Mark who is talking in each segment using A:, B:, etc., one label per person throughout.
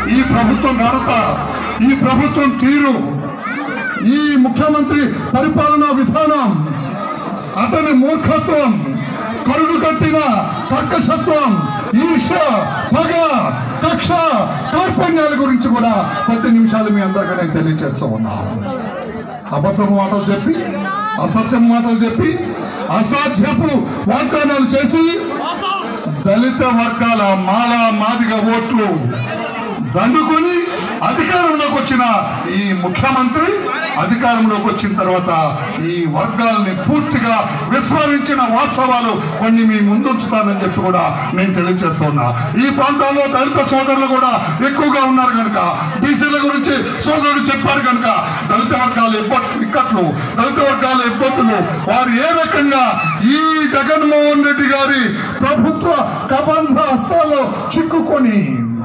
A: ఈ ప్రభుత్వం నడత ఈ ప్రభుత్వం తీరు ఈ ముఖ్యమంత్రి పరిపాలనా విధానం అతని మూర్ఖత్వం కరుడు కట్టిన కర్కశత్వం ఈర్ష పగ కక్ష కార్పణ్యాల గురించి కూడా కొద్ది నిమిషాలు మీ అందరికీ నేను తెలియజేస్తూ ఉన్నాను అబద్ధం మాటలు చెప్పి అసత్యం మాటలు చెప్పి అసాధ్యపు వాగ్దానాలు చేసి దళిత వర్గాల మాల మాదిగ ఓట్లు దండుకొని అధికారంలోకి వచ్చిన ఈ ముఖ్యమంత్రి అధికారంలోకి వచ్చిన తర్వాత ఈ వర్గాల్ని పూర్తిగా విస్మరించిన వాస్తవాలు కొన్ని మీ ముందుంచుతానని చెప్పి కూడా నేను తెలియజేస్తున్నా ఈ ప్రాంతాల్లో దళిత సోదరులు కూడా ఎక్కువగా ఉన్నారు కనుక బీసీల గురించి సోదరుడు చెప్పారు కనుక దళిత వర్గాల ఇబ్బ- ఇక్కట్లు దళిత వర్గాల ఇబ్బందులు వారు ఏ రకంగా ఈ జగన్మోహన్ రెడ్డి గారి ప్రభుత్వ కబంధ హస్తాల్లో చిక్కుకొని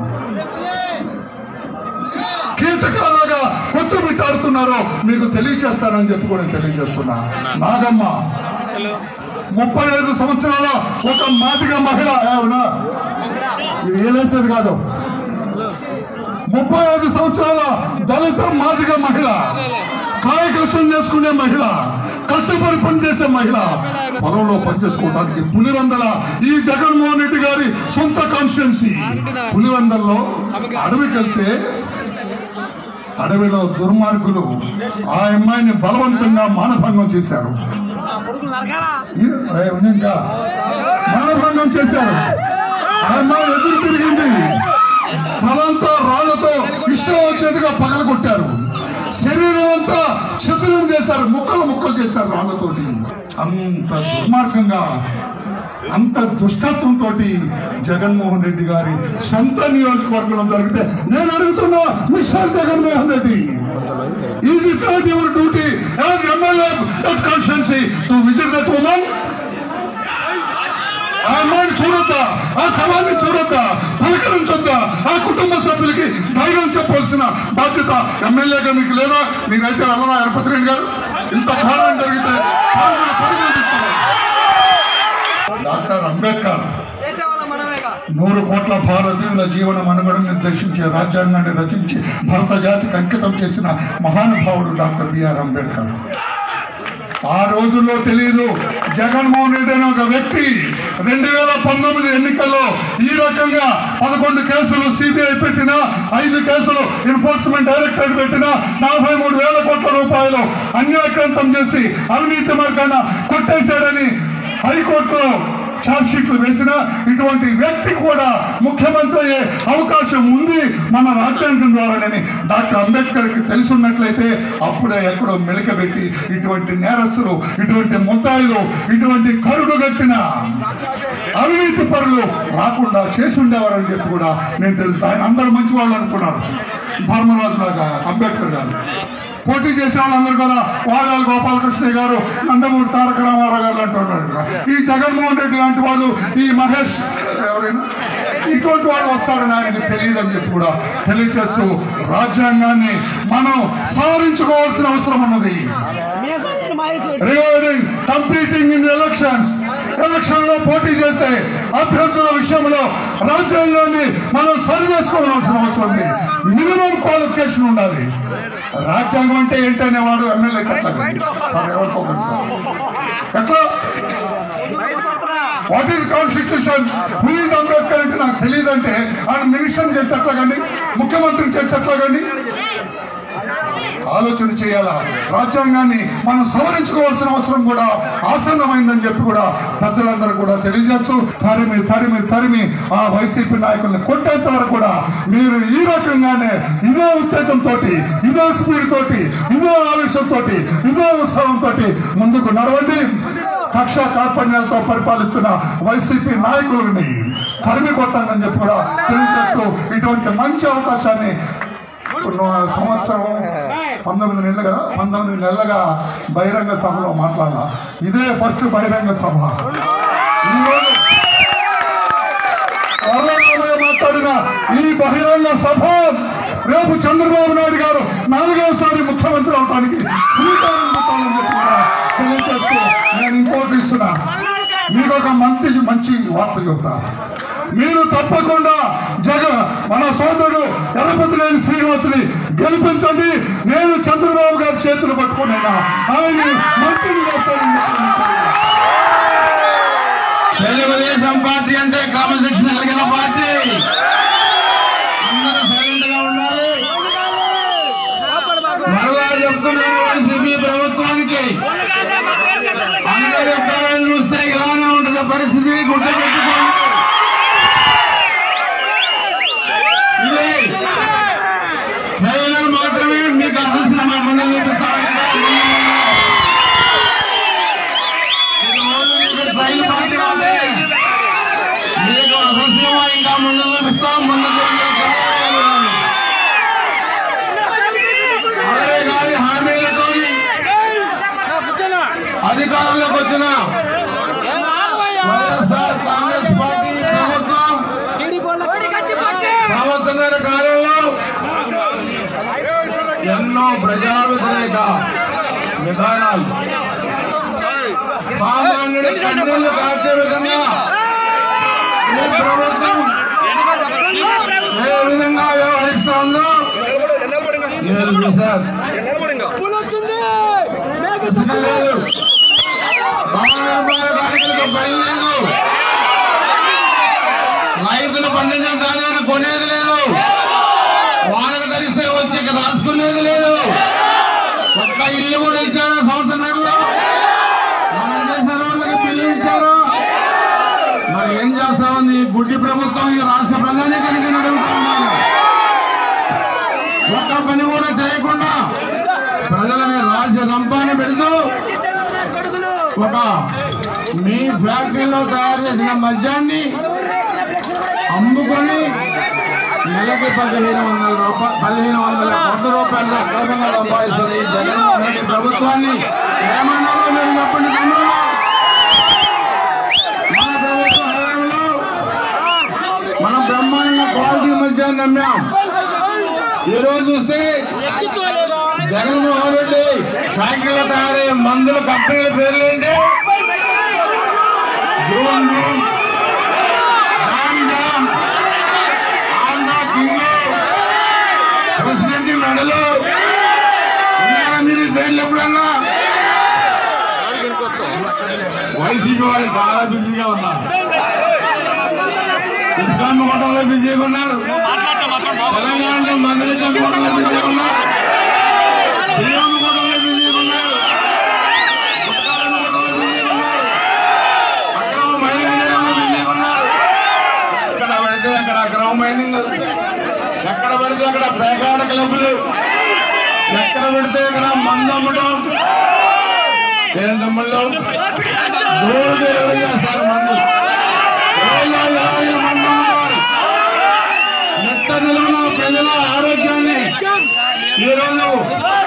A: కీటకాలాగా కొట్టుమిట్టాడుతున్నారో మీకు తెలియచేస్తానని చెప్పి కూడా నేను తెలియజేస్తున్నా నాగమ్మ ముప్పై ఐదు సంవత్సరాల ఒక మాదిగ మహిళ ఏమన్నా? ఇది ఏలేసేది కాదు ముప్పై ఐదు సంవత్సరాల దళిత మాదిగ మహిళ కాయ కష్టం చేసుకునే మహిళ కష్టపడి పనిచేసే మహిళ పొలంలో పనిచేసుకోవడానికి పులివందల ఈ జగన్మోహన్ రెడ్డి గారి సొంత కాన్స్టిట్యున్సీ పులివందల్లో అడవికి వెళ్తే అడవిలో దుర్మార్గులు ఆ అమ్మాయిని బలవంతంగా మానభంగం చేశారు ఈ- ఏ, ఉంది ఇంకా మానభంగం చేశారు ఆ అమ్మాయి ఎదురు తిరిగింది తలంతా రాళ్లతో ఇష్టం వచ్చేట్టుగా పగలగొట్టారు శరీరం అంతా శత్రువులు చేశారు ముక్కలు ముక్కలు చేశారు రాళ్లతోటి అంత దుర్మార్గంగా అంత దుష్టత్వంతో జగన్మోహన్ రెడ్డి గారి సొంత నియోజకవర్గంలో జరిగితే నేను అడుగుతున్నా mister Jaganmohan Reddy is it not your duty as MLA that constituency to visit that women ఆ అమ్మాయిని చూడొద్దా ఆ సవాల్ని చూడొద్దా పలకరించొద్దా ఆ కుటుంబ సభ్యులకి ధైర్యం చెప్పవలసిన బాధ్యత ఎమ్మెల్యేగా మీకు లేదా మీరైతే వెళ్ళరా ఎరపతి రెడ్డి గారు ఇంత ఘోరం జరిగితే పరుగులు పరుగులు తీస్తున్నారు. డాక్టర్ అంబేద్కర్
B: చేసేవాళ్ళం మనమేగా
A: నూరు కోట్ల భారతీయుల జీవన మనుగడను నిర్దేశించే రాజ్యాంగాన్ని రచించి భరత జాతికి అంకితం చేసిన మహానుభావుడు డాక్టర్ బిఆర్ అంబేద్కర్ ఆ రోజుల్లో తెలియదు జగన్మోహన్ రెడ్డి అనే ఒక వ్యక్తి రెండు వేల పంతొమ్మిది ఎన్నికల్లో ఈ రకంగా పదకొండు కేసులు సిబిఐ పెట్టినా ఐదు కేసులు ఎన్ఫోర్స్మెంట్ డైరెక్టరేట్ పెట్టినా నలభై మూడు వేల కోట్ల రూపాయలు అన్యాక్రాంతం చేసి అవినీతి మార్గాన కొట్టేశాడని హైకోర్టులో ఛార్జ్ షీట్లు వేసిన ఇటువంటి వ్యక్తి కూడా ముఖ్యమంత్రి అయ్యే అవకాశం ఉంది మన రాజ్యాంగం ద్వారానని డాక్టర్ అంబేద్కర్ కి తెలుసున్నట్లయితే అప్పుడే ఎక్కడో మెలికబెట్టి ఇటువంటి నేరస్తులు ఇటువంటి ముద్దాయిలు ఇటువంటి కరుడు గట్టిన అవినీతి పరులు రాకుండా చేసి ఉండేవారని చెప్పి కూడా నేను తెలుసు ఆయన అందరూ మంచి వాళ్ళు అనుకున్నారు ధర్మరాజు లాగా అంబేద్కర్ గారు పోటీ చేసే వాళ్ళందరూ కూడా వాడాలి గోపాలకృష్ణ గారు నందమూరి తారక రామారావు గారు అంటున్నారు కదా. ఈ జగన్మోహన్ రెడ్డి లాంటి వాళ్ళు ఈ మహేష్ ఎవరైనా ఇటువంటి వాళ్ళు వస్తారని ఆయనకి తెలియదని చెప్పి కూడా తెలియచేస్తూ రాజ్యాంగాన్ని మనం సవరించుకోవాల్సిన అవసరం ఉన్నది
B: మీసాన్ని Mahesh
A: regarding competing in elections election లో పోటీ చేసే అభ్యర్థుల విషయంలో రాజ్యాంగాన్ని మనం సరి చేసుకోవాల్సిన అవసరం ఉంది మినిమం క్వాలిఫికేషన్ ఉండాలి రాజ్యాంగం అంటే ఏంటనేవాడు ఎమ్మెల్యే ఎట్లా సార్ ఎవరికోకండి సార్ ఎట్లా what is constitution who is Ambedkar అంటే నాకు తెలియదంటే ఆయన మినిస్టర్ చేసి ఎట్లాగండి ముఖ్యమంత్రిని చేసి ఎట్లాగండి ఆలోచన చేయాలా రాజ్యాంగాన్ని మనం సవరించుకోవాల్సిన అవసరం కూడా ఆసన్నమైందని చెప్పి కూడా పెద్దలందరూ కూడా తెలియజేస్తూ తరిమి తరిమి తరిమి ఆ వైసీపీ నాయకుల్ని కొట్టేంత వరకు కూడా మీరు ఈ రకంగానే ఇదే ఉత్తేజంతో ఇదే స్పీడ్ తోటి ఇదే ఆవేశంతో ఇదే ఉత్సవంతో ముందుకు నడవండి కక్ష కార్పణ్యాలతో పరిపాలిస్తున్న వైసీపీ నాయకులని తరిమి కొట్టండి చెప్పి కూడా తెలియజేస్తూ ఇటువంటి మంచి అవకాశాన్ని కొన్ని సంవత్సరం పంతొమ్మిది నెలలు కదా పంతొమ్మిది నెలలుగా బహిరంగ సభలో మాట్లాడాల ఇదే ఫస్ట్ బహిరంగ సభ ఈరోజు త్వరలోనే మాట్లాడిన ఈ బహిరంగ సభ రేపు చంద్రబాబు నాయుడు గారు నాలుగవసారి ముఖ్యమంత్రి అవడానికి శ్రీకారం చుట్టాలని చెప్పి కూడా తెలియజేస్తూ నేను ఇంకోటి ఇస్తున్నా మీకు ఒక మంచి మంచి వార్త చెబుతా మీరు తప్పకుండా జగ మన సోదరుడు ఎలపతిలేని శ్రీనివాసుని గెలిపించండి నేను చంద్రబాబు గారి చేతులు పట్టుకున్నాను ఆయన మంత్రిని చేస్తానని చెప్పి మీకు
C: తెలుగుదేశం పార్టీ అంటే క్రమశిక్షణ కలిగిన పార్టీ అందరూ సైలెంట్ గా ఉండాలి మరలా చెప్తున్నాను వైసీపీ ప్రభుత్వానికి అందరి ఎక్కడైనా చూస్తే ఇలానే ఉంటుంది పరిస్థితి గుర్తుపెట్టుకోండి ఇది ట్రైలర్ మాత్రమే మీకు అసలు మా ముందు చూపిస్తాం ఇది ఓన్లీ మీకు ట్రైల్ పార్టీ వాళ్ళే మీకు అసలు ఇంకా ముందు చూపిస్తాం ముందు అదే కాదు హామీలతో అధికారంలోకి వచ్చిన వైఎస్ఆర్ కాంగ్రెస్ పార్టీ ప్రభుత్వం సంవత్సరాల కాలంలో ఎన్నో ప్రజా వ్యతిరేక విధానాలు సామాన్యుడి కన్నులు కాచే విధంగా ఈ ప్రభుత్వం ఏ విధంగా వ్యవహరిస్తోందో నేను చూశాను ఇసుక లేదు భవన నిర్మాణ కార్మికులకు పని లేదు రైతులు పండించిన ధాన్యాన్ని కొనేది లేదు వానలు ధరిస్తే వచ్చి ఇక్కడ రాసుకునేది లేదు ఒక్క ఇల్లు కూడా ఇచ్చారు సంవత్సరంలో మనం చేసిన రోడ్లకి బిల్లు ఇచ్చారు మరి ఏం చేస్తా ఉంది ఈ గుడ్డి ప్రభుత్వం ఈ రాష్ట్ర ప్రధాని కనుక అడుగుతా ఉన్నాను ఒక్క పని కూడా చేయకుండా ప్రజలని రాజ్య రంపాన్ని పెడుతూ ఒక మీ ఫ్యాక్టరీలో తయారు చేసిన మద్యాన్ని అమ్ముకొని నెలకి పదిహేను వందల రూపాయలు పదిహేను వందల కోట్ల రూపాయలు అక్రమంగా సంపాదిస్తుంది ఈ జగన్మోహన్ రెడ్డి ప్రభుత్వాన్ని ఏమన్నారో మీరు చెప్పండి తమ్ముళ్ళు. మన ప్రభుత్వ హయాంలో మనం బ్రహ్మాండంగా క్వాలిటీ మద్యాన్ని అమ్మాం ఈ రోజు చూస్తే జగన్మోహన్ రెడ్డి ఫ్యాక్టరీలో తయారయ్యే మందుల కంపెనీల పేర్లు ఏంటి June June dam dam Andhra king president మెడలు ఉన్నారా మీరు ఈ పేర్లు ఎప్పుడన్నా వైసీపీ వాళ్ళు చాలా బిజీగా ఉన్నారు ఇస్లాం మఠంలో బిజీగా ఉన్నారు తెలంగాణ మందిర మఠంలో బిజీగా ఉన్నారు బియ్యం మఠంలో బిజీగా ఉన్నారు పుస్తకాలను మఠంలో బిజీగా ఉన్నారు అక్రమ మైనింగ్ చేయడంలో బిజీగా ఉన్నారు ఎక్కడ పడితే అక్కడ అక్రమ మైనింగ్ ఎక్కడ పడితే అక్కడ పేకాడ క్లబ్లు ఎక్కడ పెడితే అక్కడ మందు అమ్మటం ఏం తమ్ముళ్ళు డోర్ డెలివరీ చేస్తారు మందు రోజులో యాభై మంది అమ్ముతారు నెట్ట నిలువున ప్రజల ఆరోగ్యాన్ని ఈరోజు